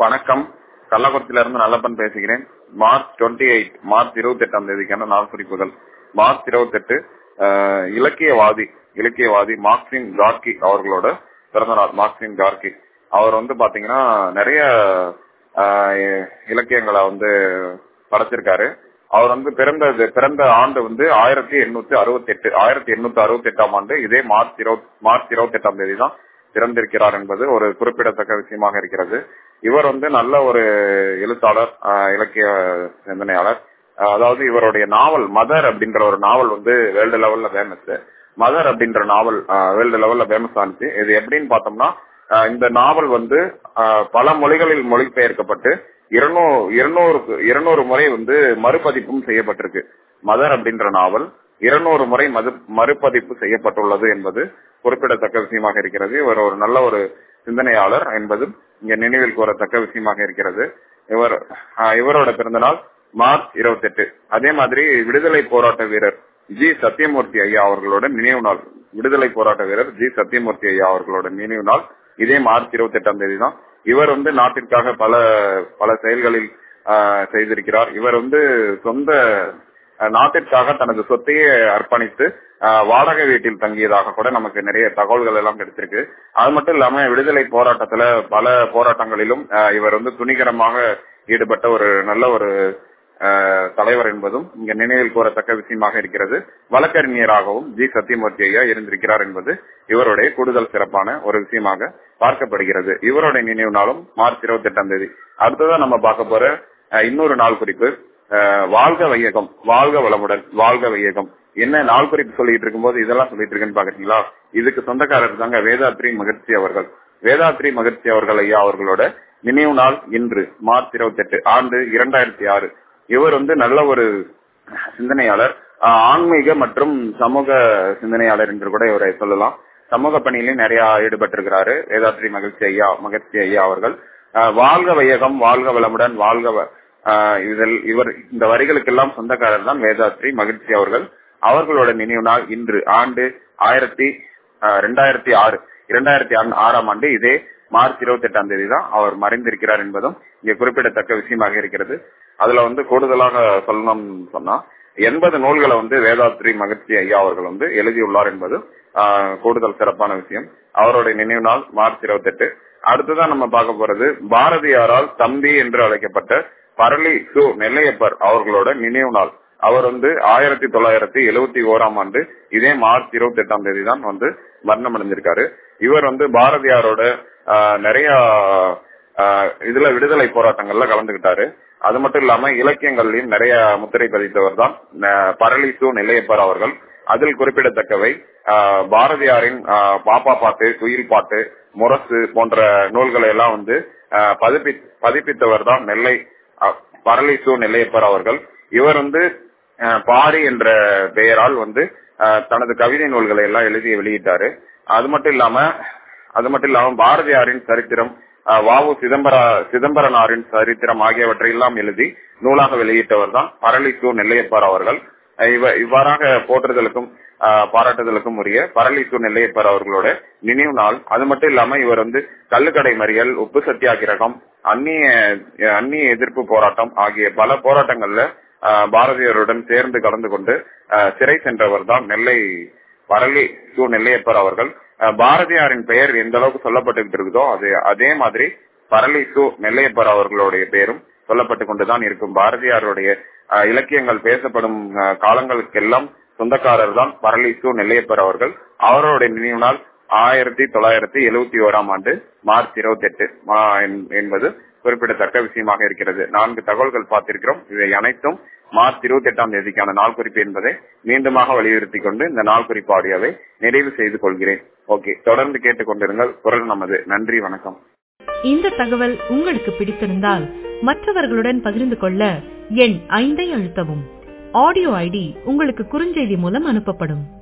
வணக்கம் கள்ளக்குறிச்சியில இருந்து நல்லப்பன் பேசுகிறேன் மார்ச் டுவெண்ட்டி எயிட் மார்ச் இருபத்தி எட்டாம் தேதிக்கான நாள் குறிப்புகள் மார்ச் இருபத்தி எட்டு இலக்கியவாதி இலக்கியவாதி மார்க்சின் கார்கி அவர்களோட பிறந்த நாள் மார்க்சின் கார்கி அவர் வந்து பாத்தீங்கன்னா நிறைய ஆஹ், இலக்கியங்களை வந்து படைச்சிருக்காரு அவர் வந்து பிறந்தது பிறந்த ஆண்டு வந்து ஆயிரத்தி எண்ணூத்தி அறுபத்தி எட்டு ஆயிரத்தி எண்ணூத்தி அறுபத்தி எட்டாம் ஆண்டு இதே மார்ச் இருபத்தி மார்ச் இருபத்தி எட்டாம் தேதி தான் பிறந்திருக்கிறார் என்பது ஒரு குறிப்பிடத்தக்க விஷயமாக இருக்கிறது இவர் வந்து நல்ல ஒரு எழுத்தாளர் ஆஹ், இலக்கிய சிந்தனையாளர் ஆஹ், அதாவது இவருடைய நாவல் மதர் அப்படின்ற ஒரு நாவல் வந்து வேர்ல்டு லெவல்ல ஃபேமஸ் மதர் அப்படின்ற நாவல் வேர்ல்டு லெவல்ல ஃபேமஸ் ஆனிச்சு இது எப்படின்னு பார்த்தோம்னா ஆஹ், இந்த நாவல் வந்து ஆஹ், பல மொழிகளில் மொழிபெயர்க்கப்பட்டு இருநூறு இருநூறுக்கு இருநூறு முறை வந்து மறுபதிப்பும் செய்யப்பட்டிருக்கு மதர் அப்படின்ற நாவல் இருநூறு முறை மது மறுபதிப்பு செய்யப்பட்டுள்ளது என்பது குறிப்பிடத்தக்க விஷயமாக இருக்கிறது இவர் ஒரு நல்ல ஒரு சிந்தனையாளர் என்பது இங்க நினைவில் கூறத்தக்க விஷயமாக இருக்கிறது இவர் ஆஹ், இவரோட பிறந்தநாள் மார்ச் இருபத்தி எட்டு அதே மாதிரி விடுதலை போராட்ட வீரர் ஜி சத்யமூர்த்தி ஐயா அவர்களோட நினைவு நாள் விடுதலை போராட்ட வீரர் ஜி சத்யமூர்த்தி ஐயா அவர்களோட நினைவு நாள் இதே மார்ச் இருபத்தி எட்டாம் தேதி தான் இவர் வந்து நாட்டிற்காக பல பல செயல்களில் ஆஹ், செய்திருக்கிறார் இவர் வந்து சொந்த அஹ், நாட்டிற்காக தனது சொத்தையே அர்ப்பணித்து ஆஹ், வாடகை வீட்டில் தங்கியதாக கூட நமக்கு நிறைய தகவல்கள் எல்லாம் கிடைச்சிருக்கு அது மட்டும் இல்லாம விடுதலை போராட்டத்துல பல போராட்டங்களிலும் ஆஹ், இவர் வந்து துணிகரமாக ஈடுபட்ட ஒரு நல்ல ஒரு ஆஹ், தலைவர் என்பதும் இங்க நினைவில் கூறத்தக்க விஷயமாக இருக்கிறது வழக்கறிஞராகவும் ஜி சத்யமூர்த்தி ஐயா இருந்திருக்கிறார் என்பது இவருடைய கூடுதல் சிறப்பான ஒரு விஷயமாக பார்க்கப்படுகிறது இவருடைய நினைவு நாளும் மார்ச் இருபத்தி எட்டாம் தேதி அடுத்ததான் நம்ம பார்க்க போற ஆஹ், இன்னொரு நாள் குறிப்பு ஆஹ், வாழ்க வையகம் வாழ்க வளமுடன் வாழ்க வையகம் என்ன நாள் குறிப்பு சொல்லிட்டு இருக்கும்போது இதெல்லாம் சொல்லிட்டு இருக்கேன்னு பாக்குறீங்களா இதுக்கு சொந்தக்காரர் தாங்க வேதாத்ரி மகிழ்ச்சி அவர்கள் வேதாத்ரி மகிழ்ச்சி அவர்கள் ஐயா அவர்களோட நினைவு நாள் இன்று மார்ச் இருபத்தி எட்டு ஆண்டு இரண்டாயிரத்தி ஆறு இவர் வந்து நல்ல ஒரு சிந்தனையாளர் ஆஹ், ஆன்மீக மற்றும் சமூக சிந்தனையாளர் என்று கூட இவரை சொல்லலாம் சமூக பணியிலும் நிறைய ஈடுபட்டிருக்கிறாரு வேதாத்ரி மகிழ்ச்சி ஐயா மகிழ்ச்சி ஐயா அவர்கள் ஆஹ், வாழ்க வையகம் வாழ்க வளமுடன் வாழ்க வ- ஆஹ், இதில் இவர் இந்த வரிகளுக்கெல்லாம் சொந்தக்காரர் தான் வேதாத்ரி மகிழ்ச்சி அவர்கள் அவர்களோட நினைவு நாள் இன்று ஆண்டு ஆயிரத்தி ரெண்டாயிரத்தி ஆறு இரண்டாயிரத்தி ஆறாம் ஆண்டு இதே மார்ச் இருபத்தி எட்டாம் தேதி தான் அவர் மறைந்திருக்கிறார் என்பதும் இங்கே குறிப்பிடத்தக்க விஷயமாக இருக்கிறது அதுல வந்து கூடுதலாக சொல்லணும்னு சொன்னா எண்பது நூல்களை வந்து வேதாத்ரி மகிழ்ச்சி ஐயா அவர்கள் வந்து எழுதியுள்ளார் என்பது ஆஹ், கூடுதல் சிறப்பான விஷயம் அவருடைய நினைவு நாள் மார்ச் இருபத்தி எட்டு அடுத்ததான் நம்ம பார்க்க போறது பாரதியாரால் தம்பி என்று அழைக்கப்பட்ட பரளி சு நெல்லையப்பர் அவர்களோட நினைவு நாள் அவர் வந்து ஆயிரத்தி தொள்ளாயிரத்தி எழுவத்தி ஓராம் ஆண்டு இதே மார்ச் இருபத்தி எட்டாம் தேதி தான் வந்து மரணம் அடைஞ்சிருக்காரு இவர் வந்து பாரதியாரோட ஆஹ், நிறைய ஆஹ், இதுல விடுதலை போராட்டங்கள்ல கலந்துகிட்டாரு அது மட்டும் இல்லாம இலக்கியங்கள்லயும் நிறைய முத்திரை பதித்தவர் தான் ந- பரளிசு நெல்லையப்பர் அவர்கள் அதில் குறிப்பிடத்தக்கவை ஆஹ், பாரதியாரின் ஆஹ், பாப்பா பாட்டு குயில் பாட்டு முரசு போன்ற நூல்களை எல்லாம் வந்து ஆஹ், பதிப்பி பதிப்பித்தவர் தான் நெல்லை ஆஹ், பரளிசு நெல்லையப்பர் அவர்கள் இவர் வந்து ஆஹ், பாரி என்ற பெயரால் வந்து ஆஹ், தனது கவிதை நூல்களை எல்லாம் எழுதி வெளியிட்டாரு அது மட்டும் இல்லாம அது மட்டும் இல்லாம பாரதியாரின் சரித்திரம் ஆஹ், வாவு சிதம்பர சிதம்பரனாரின் சரித்திரம் ஆகியவற்றை எல்லாம் எழுதி நூலாக வெளியிட்டவர் தான் பரளிசு நெல்லையப்பர் அவர்கள் ஆஹ் இவ இவ்வாறாக போற்றுதலுக்கும் ஆஹ், பாராட்டுதலுக்கும் உரிய பரளிசு நெல்லையப்பர் அவர்களோட நினைவு நாள் அது மட்டும் இல்லாம இவர் வந்து கள்ளுக்கடை மறியல் உப்பு சத்தியாகிரகம் அந்நிய அந்நிய எதிர்ப்பு போராட்டம் ஆகிய பல போராட்டங்கள்ல ஆஹ், பாரதியாருடன் சேர்ந்து கலந்து கொண்டு ஆஹ், சிறை சென்றவர் தான் நெல்லை பரளி சு நெல்லையப்பர் அவர்கள் அஹ், பாரதியாரின் பெயர் எந்த அளவுக்கு சொல்லப்பட்டு இருக்குதோ அது அதே மாதிரி பரளி சு நெல்லையப்பர் அவர்களுடைய பெயரும் சொல்லப்பட்டு கொண்டுதான் இருக்கும் பாரதியாருடைய அஹ், இலக்கியங்கள் பேசப்படும் அஹ், காலங்களுக்கெல்லாம் சொந்தக்காரர் தான் பரளி சு நெல்லையப்பர் அவர்கள் அவருடைய நினைவு நாள் ஆயிரத்தி தொள்ளாயிரத்தி எழுவத்தி ஓராம் ஆண்டு மார்ச் இருபத்தி எட்டு என்பது குறிப்பிடத்தக்க விஷயமாக இருக்கிறது நான்கு தகவல்கள் பார்த்திருக்கிறோம் இவை அனைத்தும் மார்ச் இருபத்தி எட்டாம் தேதிக்கான நாள் குறிப்பு என்பதை மீண்டுமாக வலியுறுத்தி கொண்டு இந்த நாள் குறிப்பு ஆடியோவை நிறைவு செய்து கொள்கிறேன் ஓகே தொடர்ந்து கேட்டுக்கொண்டிருங்கள் குரல் நமது நன்றி வணக்கம் இந்த தகவல் உங்களுக்கு பிடித்திருந்தால் மற்றவர்களுடன் பகிர்ந்து கொள்ள எண் ஐந்தை அழுத்தவும் ஆடியோ ஐடி உங்களுக்கு குறுஞ்செய்தி மூலம் அனுப்பப்படும்